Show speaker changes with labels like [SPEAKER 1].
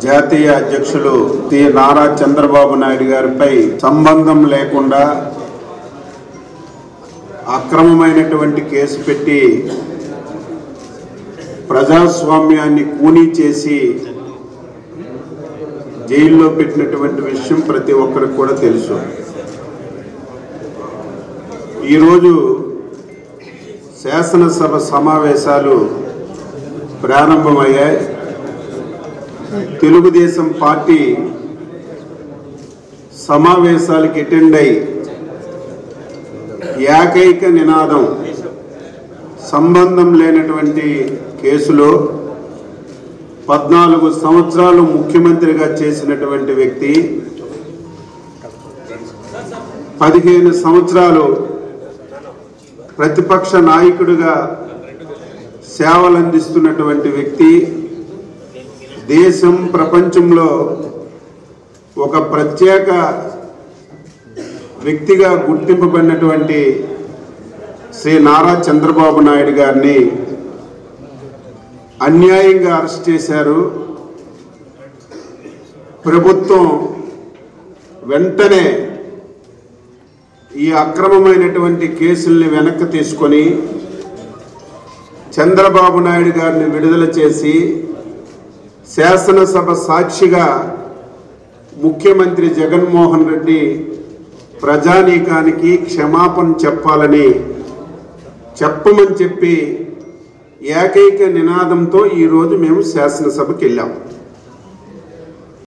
[SPEAKER 1] జాతీయ అధ్యక్షులు శ్రీ నారా చంద్రబాబు నాయుడు గారిపై సంబంధం లేకుండా అక్రమమైనటువంటి కేసు పెట్టి ప్రజాస్వామ్యాన్ని కూనీ చేసి జైల్లో పెట్టినటువంటి విషయం ప్రతి ఒక్కరికి కూడా తెలుసు ఈరోజు శాసనసభ సమావేశాలు ప్రారంభమయ్యాయి తెలుగుదేశం పార్టీ సమావేశాలకు అటెండ్ అయి ఏకైక నినాదం సంబంధం లేనటువంటి కేసులో పద్నాలుగు సంవత్సరాలు ముఖ్యమంత్రిగా చేసినటువంటి వ్యక్తి పదిహేను సంవత్సరాలు ప్రతిపక్ష నాయకుడిగా సేవలు అందిస్తున్నటువంటి వ్యక్తి దేశం ప్రపంచంలో ఒక ప్రత్యేక వ్యక్తిగా గుర్తింపబడినటువంటి శ్రీ నారా చంద్రబాబు నాయుడు గారిని అన్యాయంగా అరెస్ట్ చేశారు ప్రభుత్వం వెంటనే ఈ అక్రమమైనటువంటి కేసుల్ని వెనక్కి తీసుకొని చంద్రబాబు నాయుడు గారిని విడుదల చేసి శాసనసభ సాక్షిగా ముఖ్యమంత్రి జగన్మోహన్ రెడ్డి ప్రజానీకానికి క్షమాపణ చెప్పాలని చెప్పమని చెప్పి ఏకైక నినాదంతో ఈరోజు మేము శాసనసభకి వెళ్ళాం